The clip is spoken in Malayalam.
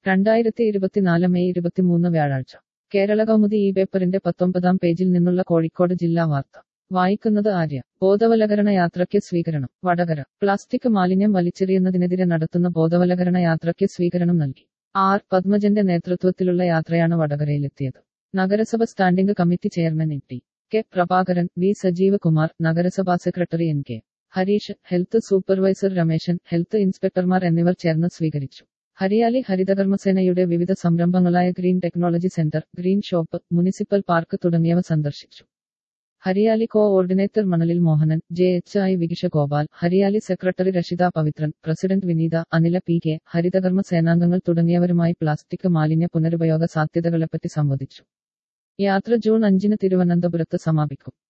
രണ്ടായിരത്തി ഇരുപത്തിനാല് മെയ് ഇരുപത്തിമൂന്ന് വ്യാഴാഴ്ച കേരള കൗമുദി ഈ പേപ്പറിന്റെ പത്തൊമ്പതാം പേജിൽ നിന്നുള്ള കോഴിക്കോട് ജില്ലാ വാർത്ത വായിക്കുന്നത് ആര്യ ബോധവൽക്കരണ യാത്രയ്ക്ക് സ്വീകരണം വടകര പ്ലാസ്റ്റിക് മാലിന്യം വലിച്ചെറിയുന്നതിനെതിരെ നടത്തുന്ന ബോധവൽക്കരണ യാത്രയ്ക്ക് സ്വീകരണം നൽകി ആർ പത്മജന്റെ നേതൃത്വത്തിലുള്ള യാത്രയാണ് വടകരയിലെത്തിയത് നഗരസഭ standing committee chairman A T K Prabhakaran V Sajeev Kumar നഗരസഭാ secretary N K Hareesh health supervisor Rameshan health ഇൻസ്പെക്ടർമാർ എന്നിവർ ചേർന്ന് സ്വീകരിച്ചു ഹരിയാലി ഹരിതകർമ്മസേനയുടെ വിവിധ സംരംഭങ്ങളായ green technology centre green shop municipal park തുടങ്ങിയവ സന്ദർശിച്ചു Hariyali coordinator Manalil Mohanan J H I Vikisha Gopal Hariyali secretary Rashitha Pavithran president Vineetha Anila P K ഹരിതകർമ്മ സേനാംഗങ്ങൾ തുടങ്ങിയവരുമായി പ്ലാസ്റ്റിക് മാലിന്യ പുനരുപയോഗ സാധ്യതകളെപ്പറ്റി സംവദിച്ചു യാത്ര ജൂൺ അഞ്ചിന് തിരുവനന്തപുരത്ത് സമാപിക്കും